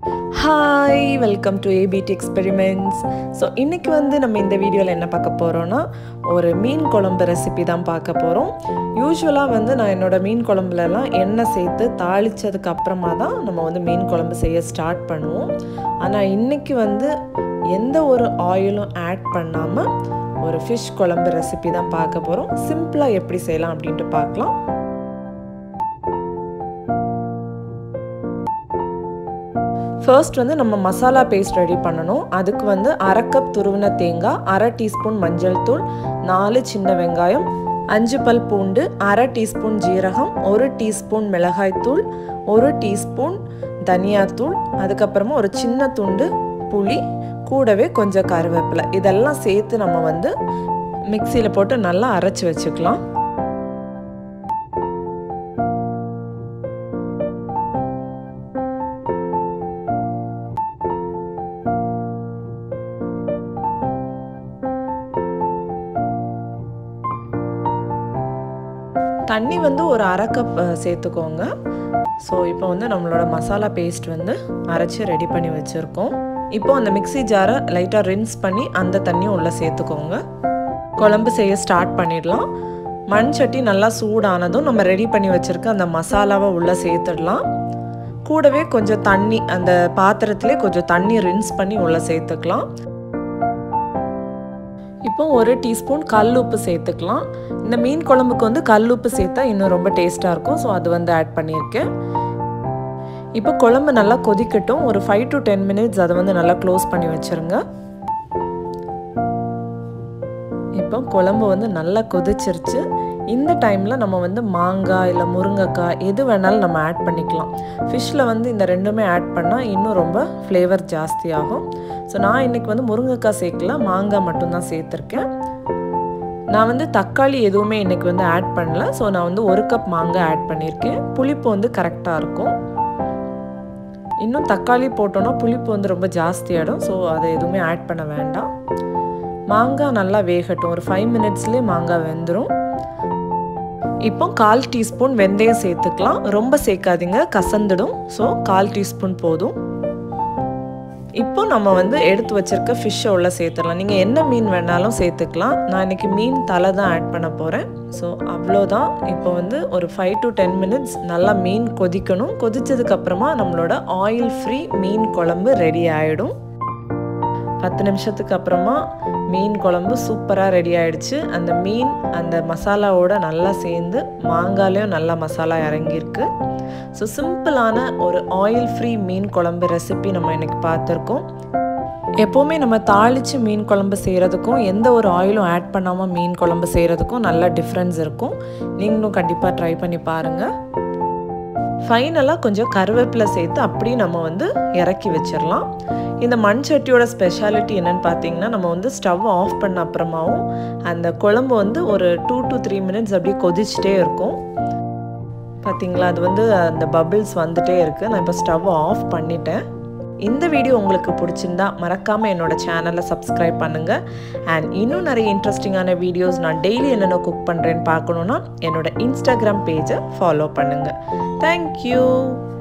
hi welcome to ABT experiments so இன்றைக்கி வந்து நம்ம இந்த வீடியோவில் என்ன பார்க்க போகிறோன்னா ஒரு மீன் குழம்பு ரெசிபி தான் பார்க்க போகிறோம் யூஸ்வலாக வந்து நான் என்னோடய மீன் குழம்புலலாம் எண்ணெய் சேர்த்து தாளித்ததுக்கு அப்புறமா தான் நம்ம வந்து மீன் குழம்பு செய்ய ஸ்டார்ட் பண்ணுவோம் ஆனால் இன்றைக்கி வந்து எந்த ஒரு ஆயிலும் ஆட் பண்ணாமல் ஒரு ஃபிஷ் குழம்பு ரெசிபி தான் பார்க்க போகிறோம் சிம்பிளாக எப்படி செய்யலாம் அப்படின்ட்டு பார்க்கலாம் ஃபர்ஸ்ட் வந்து நம்ம மசாலா பேஸ்ட் ரெடி பண்ணணும் அதுக்கு வந்து அரை கப் துருவின தேங்காய் அரை டீஸ்பூன் மஞ்சள் தூள் நாலு சின்ன வெங்காயம் அஞ்சு பல் பூண்டு அரை டீஸ்பூன் ஜீரகம் ஒரு டீஸ்பூன் மிளகாய்த்தூள் ஒரு டீஸ்பூன் தனியாத்தூள் அதுக்கப்புறமா ஒரு சின்ன துண்டு புளி கூடவே கொஞ்சம் கருவேப்பிலை இதெல்லாம் சேர்த்து நம்ம வந்து மிக்சியில் போட்டு நல்லா அரைச்சி வச்சுக்கலாம் தண்ணி வந்து ஒரு அரை கப் சேர்த்துக்கோங்க ஸோ இப்போ வந்து நம்மளோட மசாலா பேஸ்ட் வந்து அரைச்சி ரெடி பண்ணி வச்சுருக்கோம் இப்போ அந்த மிக்சி ஜாரை லைட்டாக ரின்ஸ் பண்ணி அந்த தண்ணியும் உள்ளே சேர்த்துக்கோங்க குழம்பு செய்ய ஸ்டார்ட் பண்ணிடலாம் மண் சட்டி நல்லா சூடானதும் நம்ம ரெடி பண்ணி வச்சுருக்க அந்த மசாலாவை உள்ளே சேர்த்துடலாம் கூடவே கொஞ்சம் தண்ணி அந்த பாத்திரத்திலே கொஞ்சம் தண்ணி ரின்ஸ் பண்ணி உள்ளே சேர்த்துக்கலாம் இப்போ ஒரு டீஸ்பூன் கல் உப்பு சேர்த்துக்கலாம் இந்த மீன் குழம்புக்கு வந்து கல் உப்பு சேர்த்தா இன்னும் ரொம்ப டேஸ்ட்டாக இருக்கும் ஸோ அது வந்து ஆட் பண்ணியிருக்கேன் இப்போ குழம்பு நல்லா கொதிக்கட்டும் ஒரு ஃபைவ் டு டென் மினிட்ஸ் அதை வந்து நல்லா க்ளோஸ் பண்ணி வச்சுருங்க இப்போ குழம்பு வந்து நல்லா கொதிச்சிருச்சு இந்த டைமில் நம்ம வந்து மாங்காய் இல்லை முருங்கைக்காய் எது வேணாலும் நம்ம ஆட் பண்ணிக்கலாம் ஃபிஷ்ஷில் வந்து இந்த ரெண்டுமே ஆட் பண்ணால் இன்னும் ரொம்ப ஃப்ளேவர் ஜாஸ்தியாகும் ஸோ நான் இன்றைக்கி வந்து முருங்கைக்காய் சேர்க்கல மாங்காய் மட்டும்தான் சேர்த்துருக்கேன் நான் வந்து தக்காளி எதுவுமே இன்றைக்கி வந்து ஆட் பண்ணல ஸோ நான் வந்து ஒரு கப் மாங்காய் ஆட் பண்ணியிருக்கேன் புளிப்பு வந்து கரெக்டாக இருக்கும் இன்னும் தக்காளி போட்டோன்னா புளிப்பு வந்து ரொம்ப ஜாஸ்தியாகிடும் ஸோ அதை எதுவுமே ஆட் பண்ண வேண்டாம் மாங்காய் நல்லா வேகட்டும் ஒரு ஃபைவ் மினிட்ஸ்லேயே மாங்காய் வெந்துடும் இப்போ கால் டீஸ்பூன் வெந்தயம் சேர்த்துக்கலாம் ரொம்ப சேர்க்காதீங்க கசந்துடும் ஸோ கால் டீஸ்பூன் போதும் இப்போ நம்ம வந்து எடுத்து வச்சிருக்க ஃபிஷ்ஷை உள்ள சேர்த்துடலாம் நீங்கள் என்ன மீன் வேணாலும் சேர்த்துக்கலாம் நான் இன்றைக்கி மீன் தலை தான் ஆட் பண்ண போகிறேன் ஸோ அவ்வளோதான் இப்போ வந்து ஒரு ஃபைவ் டு டென் மினிட்ஸ் நல்லா மீன் கொதிக்கணும் கொதித்ததுக்கப்புறமா நம்மளோட ஆயில் ஃப்ரீ மீன் குழம்பு ரெடி ஆகிடும் பத்து நிமிஷத்துக்கு அப்புறமா மீன் குழம்பு சூப்பராக ரெடி ஆகிடுச்சு அந்த மீன் அந்த மசாலாவோட நல்லா சேர்ந்து மாங்காலையும் நல்லா மசாலா இறங்கியிருக்கு ஸோ சிம்பிளான ஒரு ஆயில் ஃப்ரீ மீன் குழம்பு ரெசிபி நம்ம இன்றைக்கி பார்த்துருக்கோம் எப்போவுமே நம்ம தாளித்து மீன் குழம்பு செய்கிறதுக்கும் எந்த ஒரு ஆயிலும் ஆட் பண்ணாமல் மீன் குழம்பு செய்கிறதுக்கும் நல்ல டிஃப்ரென்ஸ் இருக்கும் நீங்களும் கண்டிப்பாக ட்ரை பண்ணி பாருங்கள் ஃபைனலாக கொஞ்சம் கருவேப்பிலை சேர்த்து அப்படியே நம்ம வந்து இறக்கி வச்சிடலாம் இந்த மண் சட்டியோட ஸ்பெஷாலிட்டி என்னென்னு பார்த்தீங்கன்னா நம்ம வந்து ஸ்டவ் ஆஃப் பண்ண அப்புறமாவும் அந்த குழம்பு வந்து ஒரு டூ டு த்ரீ மினிட்ஸ் அப்படியே கொதிச்சுட்டே இருக்கும் பார்த்தீங்களா அது வந்து அந்த பபிள்ஸ் வந்துட்டே இருக்குது நான் இப்போ ஸ்டவ் ஆஃப் பண்ணிட்டேன் இந்த வீடியோ உங்களுக்கு பிடிச்சிருந்தா மறக்காமல் என்னோட சேனலை சப்ஸ்கிரைப் பண்ணுங்கள் அண்ட் இன்னும் நிறைய இன்ட்ரெஸ்டிங்கான வீடியோஸ் நான் டெய்லி என்னென்ன குக் பண்ணுறேன்னு பார்க்கணுன்னா என்னோட இன்ஸ்டாகிராம் பேஜை ஃபாலோ பண்ணுங்கள் தேங்க்யூ